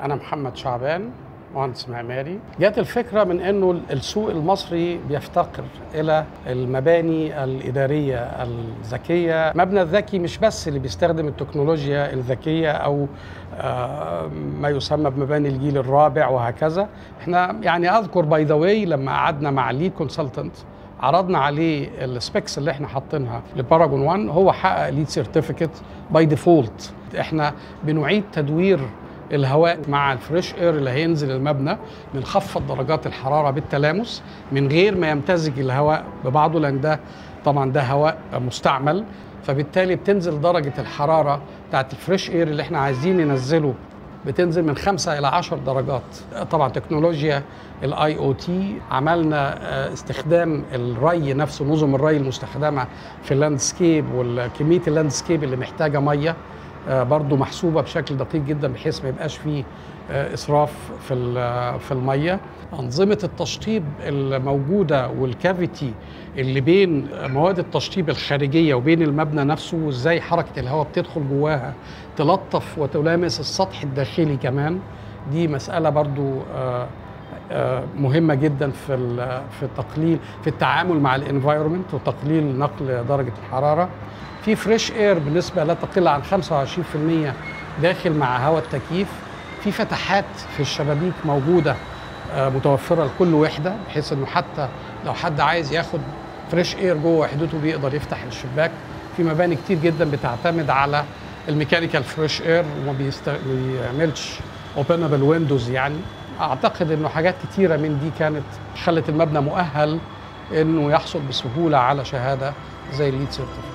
انا محمد شعبان مهندس معماري جات الفكره من انه السوق المصري بيفتقر الى المباني الاداريه الذكيه مبنى الذكي مش بس اللي بيستخدم التكنولوجيا الذكيه او آه، ما يسمى بمباني الجيل الرابع وهكذا احنا يعني اذكر باي ذا واي لما قعدنا مع ليد كونسلتنت عرضنا عليه السبيكس اللي احنا حاطينها لباراجون 1 هو حقق ليد سيرتيفيكت باي ديفولت احنا بنعيد تدوير الهواء مع الفريش اير اللي هينزل المبنى بنخفض درجات الحراره بالتلامس من غير ما يمتزج الهواء ببعضه لان ده طبعا ده هواء مستعمل فبالتالي بتنزل درجه الحراره بتاعت الفريش اير اللي احنا عايزين ننزله بتنزل من 5 الى 10 درجات طبعا تكنولوجيا الاي او تي عملنا آه، استخدام الري نفسه نظم الري المستخدمه في اللاندسكيب وكميه اللاندسكيب اللي محتاجه ميه آه، برضو محسوبه بشكل دقيق جدا بحيث ما يبقاش فيه آه، اسراف في ال- في الميه انظمه التشطيب الموجوده والكافيتي اللي بين مواد التشطيب الخارجيه وبين المبنى نفسه وازاي حركه الهواء بتدخل جواها تلطف وتلامس السطح الداخلي كمان دي مساله برضو آه، آه، مهمه جدا في ال- في تقليل في التعامل مع الانفايرمنت وتقليل نقل درجه الحراره في فريش اير بنسبه لا تقل عن 25% داخل مع هواء التكييف في فتحات في الشبابيك موجوده آه، متوفره لكل وحده بحيث انه حتى لو حد عايز ياخد فريش اير جوه وحدته بيقدر يفتح الشباك في مباني كتير جدا بتعتمد على الميكانيكال فريش اير وما بيست... بيعملش اوبنبل ويندوز يعني اعتقد انه حاجات كتيره من دي كانت خلت المبنى مؤهل انه يحصل بسهوله على شهاده زي الليد سيرتيفيكت